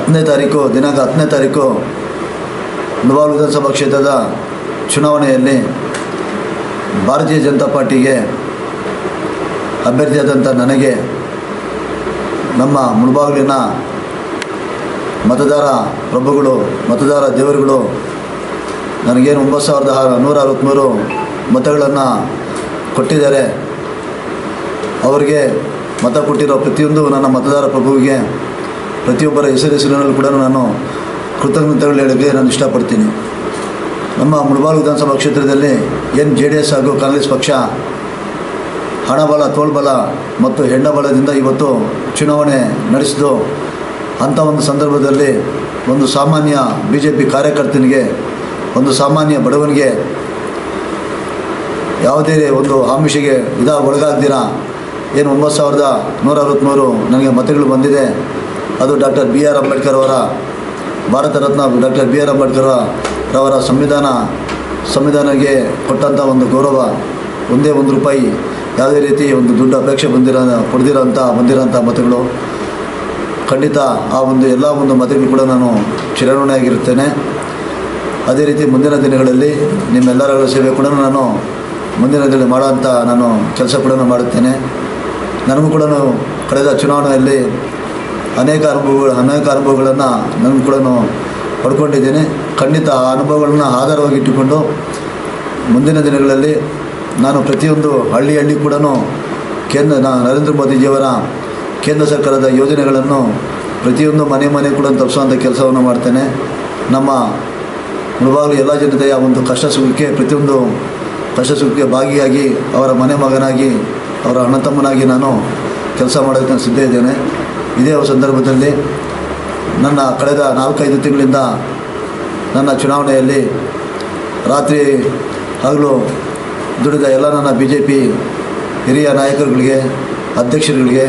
ಹತ್ತನೇ ತಾರೀಕು ದಿನಾಂಕ ಹತ್ತನೇ ತಾರೀಕು ಮುಳಬಾಗಿಲು ವಿಧಾನಸಭಾ ಕ್ಷೇತ್ರದ ಚುನಾವಣೆಯಲ್ಲಿ ಭಾರತೀಯ ಜನತಾ ಪಾರ್ಟಿಗೆ ಅಭ್ಯರ್ಥಿಯಾದಂಥ ನನಗೆ ನಮ್ಮ ಮುಳಬಾಗಿಲಿನ ಮತದಾರ ಪ್ರಭುಗಳು ಮತದಾರ ದೇವರುಗಳು ನನಗೇನು ಒಂಬತ್ತು ಸಾವಿರದ ಆರು- ನೂರ ಅರವತ್ತ್ಮೂರು ಮತಗಳನ್ನು ಕೊಟ್ಟಿದ್ದಾರೆ ಅವರಿಗೆ ಮತ ಕೊಟ್ಟಿರೋ ಪ್ರತಿಯೊಂದು ನನ್ನ ಮತದಾರ ಪ್ರಭುವಿಗೆ ಪ್ರತಿಯೊಬ್ಬರ ಹೆಸರು ಹೆಸರಿನಲ್ಲೂ ಕೂಡ ನಾನು ಕೃತಜ್ಞತೆಗಳು ಹೇಳೋಕ್ಕೆ ನಾನು ಇಷ್ಟಪಡ್ತೀನಿ ನಮ್ಮ ಮುಳಬಾಗಿಲು ವಿಧಾನಸಭಾ ಕ್ಷೇತ್ರದಲ್ಲಿ ಏನು ಜೆ ಡಿ ಎಸ್ ಹಾಗೂ ಕಾಂಗ್ರೆಸ್ ಪಕ್ಷ ಹಣಬಲ ತೋಳ್ಬಲ ಮತ್ತು ಹೆಣ್ಣಬಲದಿಂದ ಇವತ್ತು ಚುನಾವಣೆ ನಡೆಸಿದ್ದು ಅಂಥ ಒಂದು ಸಂದರ್ಭದಲ್ಲಿ ಒಂದು ಸಾಮಾನ್ಯ ಬಿ ಜೆ ಪಿ ಕಾರ್ಯಕರ್ತನಿಗೆ ಒಂದು ಸಾಮಾನ್ಯ ಬಡವನಿಗೆ ಯಾವುದೇ ಒಂದು ಆಮಿಷಗೆ ಇದ ಒಳಗಾಗ್ದಿರ ಏನು ಒಂಬತ್ತು ಸಾವಿರದ ನೂರ ಅರವತ್ತ್ಮೂರು ನನಗೆ ಮತಗಳು ಬಂದಿದೆ ಅದು ಡಾಕ್ಟರ್ ಬಿ ಆರ್ ಅಂಬೇಡ್ಕರ್ ಅವರ Bharat Ratna doctor B R Ambedkar ರವರ ಸಂವಿಧಾನ ಸಂವಿಧಾನಕ್ಕೆ ಕೊಟ್ಟಂಥ ಒಂದು ಗೌರವ ಒಂದೇ ಒಂದು ರೂಪಾಯಿ ಯಾವುದೇ ರೀತಿ ಒಂದು ದುಡ್ಡು ಅಪೇಕ್ಷೆ ಬಂದಿರೋ ಪಡೆದಿರೋಂಥ ಬಂದಿರೋಂಥ ಮತಗಳು ಖಂಡಿತ ಆ ಒಂದು ಎಲ್ಲ ಒಂದು ಮತಗಳು ಕೂಡ ನಾನು ಚಿರಋಣಿಯಾಗಿರುತ್ತೇನೆ ಅದೇ ರೀತಿ ಮುಂದಿನ ದಿನಗಳಲ್ಲಿ ನಿಮ್ಮೆಲ್ಲರ ಸೇವೆ ಕೂಡ ನಾನು ಮುಂದಿನ ದಿನದಲ್ಲಿ ಮಾಡೋಂಥ ನಾನು ಕೆಲಸ ಕೂಡ ಮಾಡುತ್ತೇನೆ ನನಗೂ ಕೂಡ ಕಳೆದ ಚುನಾವಣೆಯಲ್ಲಿ ಅನೇಕ ಅನುಭವಗಳು ಅನೇಕ ಅನುಭವಗಳನ್ನು ನಾನು ಕೂಡ ಪಡ್ಕೊಂಡಿದ್ದೇನೆ ಖಂಡಿತ ಆ ಅನುಭವಗಳನ್ನ ಆಧಾರವಾಗಿ ಇಟ್ಟುಕೊಂಡು ಮುಂದಿನ ದಿನಗಳಲ್ಲಿ ನಾನು ಪ್ರತಿಯೊಂದು ಹಳ್ಳಿ ಹಳ್ಳಿ ಕೂಡ ಕೇಂದ್ರ ನಾ ನರೇಂದ್ರ ಮೋದಿಜಿಯವರ ಕೇಂದ್ರ ಸರ್ಕಾರದ ಯೋಜನೆಗಳನ್ನು ಪ್ರತಿಯೊಂದು ಮನೆ ಮನೆ ಕೂಡ ತಪ್ಪಿಸುವಂಥ ಕೆಲಸವನ್ನು ಮಾಡ್ತೇನೆ ನಮ್ಮ ಮುಳುಬಾಗಿಲು ಎಲ್ಲ ಜನತೆಯ ಒಂದು ಕಷ್ಟ ಸುಖಕ್ಕೆ ಪ್ರತಿಯೊಂದು ಕಷ್ಟ ಸುಖಕ್ಕೆ ಭಾಗಿಯಾಗಿ ಅವರ ಮನೆ ಮಗನಾಗಿ ಅವರ ಅಣ್ಣ ತಮ್ಮನಾಗಿ ನಾನು ಕೆಲಸ ಮಾಡೋದಕ್ಕೆ ನಾನು ಸಿದ್ಧ ಇದ್ದೇನೆ ಇದೇ ಸಂದರ್ಭದಲ್ಲಿ ನನ್ನ ಕಳೆದ ನಾಲ್ಕೈದು ತಿಂಗಳಿಂದ ನನ್ನ ಚುನಾವಣೆಯಲ್ಲಿ ರಾತ್ರಿ ಹಗಲು ದುಡಿದ ಎಲ್ಲ ನನ್ನ ಬಿ ಜೆ ಪಿ ಹಿರಿಯ ನಾಯಕರುಗಳಿಗೆ ಅಧ್ಯಕ್ಷರುಗಳಿಗೆ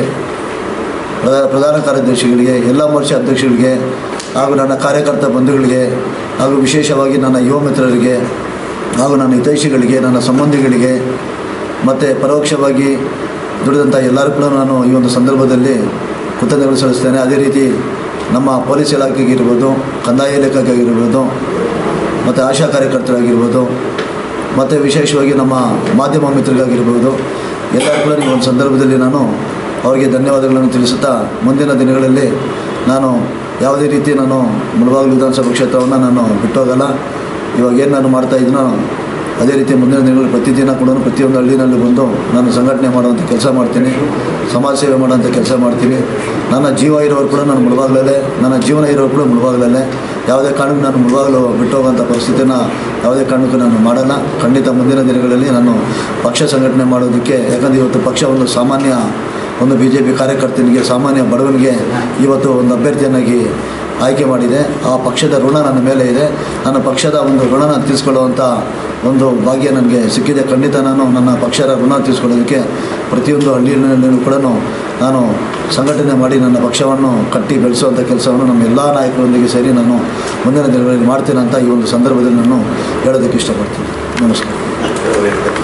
ಪ್ರಧಾನ ಪ್ರಧಾನ ಕಾರ್ಯದರ್ಶಿಗಳಿಗೆ ಎಲ್ಲ ಮೋರ್ಚಾ ಅಧ್ಯಕ್ಷರಿಗೆ ಹಾಗೂ ನನ್ನ ಕಾರ್ಯಕರ್ತ ಬಂಧುಗಳಿಗೆ ಹಾಗೂ ವಿಶೇಷವಾಗಿ ನನ್ನ ಯುವ ಮಿತ್ರರಿಗೆ ಹಾಗೂ ನನ್ನ ಹಿತೈಷಿಗಳಿಗೆ ನನ್ನ ಸಂಬಂಧಿಗಳಿಗೆ ಮತ್ತು ಪರೋಕ್ಷವಾಗಿ ದುಡಿದಂಥ ಎಲ್ಲರೂ ಕೂಡ ನಾನು ಈ ಒಂದು ಸಂದರ್ಭದಲ್ಲಿ ಕೃತಜ್ಞತೆಗಳು ಸಲ್ಲಿಸ್ತೇನೆ ಅದೇ ರೀತಿ ನಮ್ಮ ಪೊಲೀಸ್ ಇಲಾಖೆಗಿರ್ಬೋದು ಕಂದಾಯ ಇಲಾಖೆಗಿರ್ಬೋದು ಮತ್ತು ಆಶಾ ಕಾರ್ಯಕರ್ತರಾಗಿರ್ಬೋದು ಮತ್ತು ವಿಶೇಷವಾಗಿ ನಮ್ಮ ಮಾಧ್ಯಮ ಮಿತ್ರರಿಗಾಗಿರ್ಬೋದು ಎಲ್ಲರೂ ಕೂಡ ಈ ಒಂದು ಸಂದರ್ಭದಲ್ಲಿ ನಾನು ಅವರಿಗೆ ಧನ್ಯವಾದಗಳನ್ನು ತಿಳಿಸುತ್ತಾ ಮುಂದಿನ ದಿನಗಳಲ್ಲಿ ನಾನು ಯಾವುದೇ ರೀತಿ ನಾನು ಮುಳಬಾಗಿಲು ವಿಧಾನಸಭಾ ಕ್ಷೇತ್ರವನ್ನು ನಾನು ಬಿಟ್ಟೋಗಲ್ಲ ಇವಾಗ ಏನು ನಾನು ಮಾಡ್ತಾ ಇದ್ದೀನೋ ಅದೇ ರೀತಿ ಮುಂದಿನ ದಿನಗಳಲ್ಲಿ ಪ್ರತಿದಿನ ಕೂಡ ಪ್ರತಿಯೊಂದು ಹಳ್ಳಿನಲ್ಲಿ ಬಂದು ನಾನು ಸಂಘಟನೆ ಮಾಡುವಂಥ ಕೆಲಸ ಮಾಡ್ತೀನಿ ಸಮಾಜ ಸೇವೆ ಮಾಡುವಂಥ ಕೆಲಸ ಮಾಡ್ತೀನಿ ನನ್ನ ಜೀವ ಇರೋರು ಕೂಡ ನಾನು ಮುಳಬಾಗ್ಲಲ್ಲೇ ನನ್ನ ಜೀವನ ಇರೋರು ಕೂಡ ಮುಳಬಾಗ್ಲಲ್ಲೇ ಯಾವುದೇ ಕಾರಣಕ್ಕೂ ನಾನು ಮುಳಬಾಗಲು ಬಿಟ್ಟು ಹೋಗೋಂಥ ಪರಿಸ್ಥಿತಿನ ಯಾವುದೇ ಕಾರಣಕ್ಕೂ ನಾನು ಮಾಡಲ್ಲ ಖಂಡಿತ ಮುಂದಿನ ದಿನಗಳಲ್ಲಿ ನಾನು ಪಕ್ಷ ಸಂಘಟನೆ ಮಾಡೋದಕ್ಕೆ ಯಾಕಂದರೆ ಇವತ್ತು ಪಕ್ಷ ಒಂದು ಸಾಮಾನ್ಯ ಒಂದು ಬಿ ಜೆ ಪಿ ಕಾರ್ಯಕರ್ತನಿಗೆ ಸಾಮಾನ್ಯ ಬಡವನಿಗೆ ಇವತ್ತು ಒಂದು ಅಭ್ಯರ್ಥಿಯನ್ನಾಗಿ ಆಯ್ಕೆ ಮಾಡಿದೆ ಆ ಪಕ್ಷದ ಋಣ ನನ್ನ ಮೇಲೆ ಇದೆ ನನ್ನ ಪಕ್ಷದ ಒಂದು ಋಣನ ತೀರಿಸ್ಕೊಳ್ಳುವಂಥ ಒಂದು ಭಾಗ್ಯ ನನಗೆ ಸಿಕ್ಕಿದೆ ಖಂಡಿತ ನಾನು ನನ್ನ ಪಕ್ಷದ ಋಣ ತೀರಿಸ್ಕೊಳ್ಳೋದಕ್ಕೆ ಪ್ರತಿಯೊಂದು ಹಳ್ಳಿಯಲ್ಲೂ ಕೂಡ ನಾನು ಸಂಘಟನೆ ಮಾಡಿ ನನ್ನ ಪಕ್ಷವನ್ನು ಕಟ್ಟಿ ಬೆಳೆಸುವಂಥ ಕೆಲಸವನ್ನು ನಮ್ಮ ಎಲ್ಲ ನಾಯಕರೊಂದಿಗೆ ಸೇರಿ ನಾನು ಮುಂದಿನ ದಿನಗಳಲ್ಲಿ ಮಾಡ್ತೇನೆ ಅಂತ ಈ ಒಂದು ಸಂದರ್ಭದಲ್ಲಿ ನಾನು ಹೇಳೋದಕ್ಕೆ ಇಷ್ಟಪಡ್ತೀನಿ ನಮಸ್ಕಾರ